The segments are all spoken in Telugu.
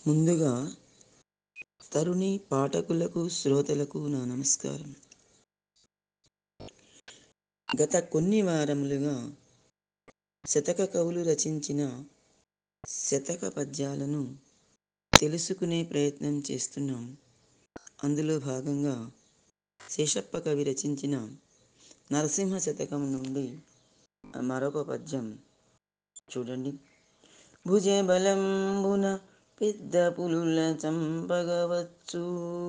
ముందుగా తరుణి పాఠకులకు శ్రోతలకు నా నమస్కారం గత కొన్ని వారములుగా శతక కవులు రచించిన శతక పద్యాలను తెలుసుకునే ప్రయత్నం చేస్తున్నాం అందులో భాగంగా శేషప్ప కవి రచించిన నరసింహ శతకం నుండి మరొక పద్యం చూడండి భుజబలంబున పెద్ద పులుల చంపగవచ్చు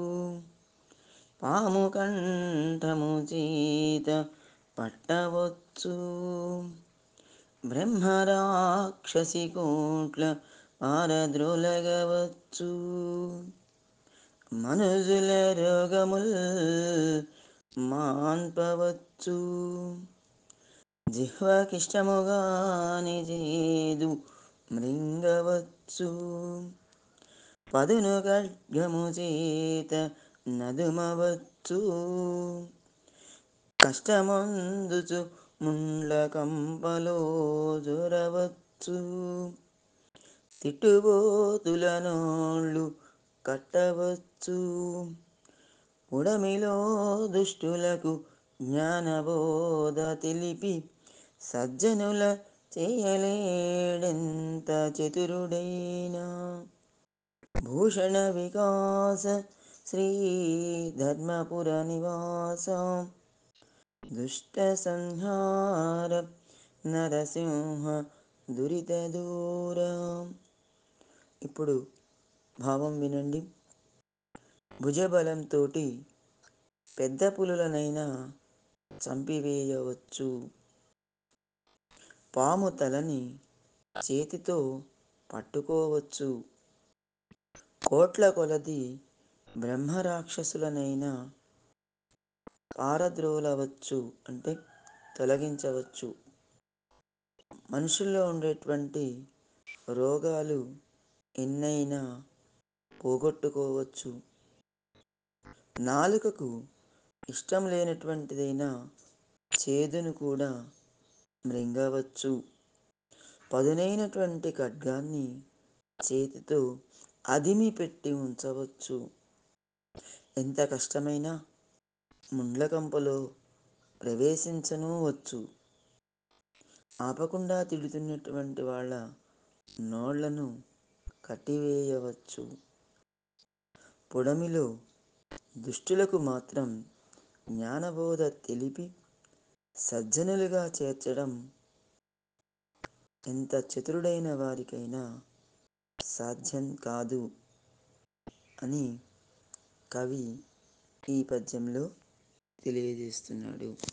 పాము కంఠము చేత పట్టవచ్చు బ్రహ్మరాక్షసి కోట్ల పారద్రోలగవచ్చు మనుజుల రోగముల్ మాన్పవచ్చు జిహ్వకిష్టముగాని చేదు మృంగవచ్చు పదును ఖడ్గము చేత నదుమవచ్చు కష్టమందుచు ముండ్ల కంపలో జొరవచ్చు తిట్టుబోతుల నోళ్ళు కట్టవచ్చు ఉడమిలో దుష్టులకు జ్ఞానబోధ తెలిపి సజ్జనుల చేయలేడెంత చతురుడైనా భూషణ వికాస శ్రీ ధర్మపుర నివాస దుష్ట సంహార నరసింహ దురిత దూర ఇప్పుడు భావం వినండి భుజబలంతో పెద్ద పులులనైనా చంపివేయవచ్చు పాము తలని చేతితో పట్టుకోవచ్చు కోట్ల కొలది బ్రహ్మరాక్షసులనైనా పారద్రోలవచ్చు అంటే తొలగించవచ్చు మనుషుల్లో ఉండేటువంటి రోగాలు ఎన్నైనా పోగొట్టుకోవచ్చు నాలుకకు ఇష్టం లేనటువంటిదైనా చేదును కూడా మృంగవచ్చు పదునైనటువంటి ఖడ్గాన్ని చేతితో అదిమి పెట్టి ఉంచవచ్చు ఎంత కష్టమైనా ముండ్లకంపలో ప్రవేశించను వచ్చు ఆపకుండా తిడుతున్నటువంటి వాళ్ళ నోళ్లను కట్టివేయవచ్చు పొడమిలో దుష్టులకు మాత్రం జ్ఞానబోధ తెలిపి సజ్జనులుగా చేర్చడం ఎంత చతురుడైన వారికైనా సాధ్యం కాదు అని కవి ఈ పద్యంలో తెలియజేస్తున్నాడు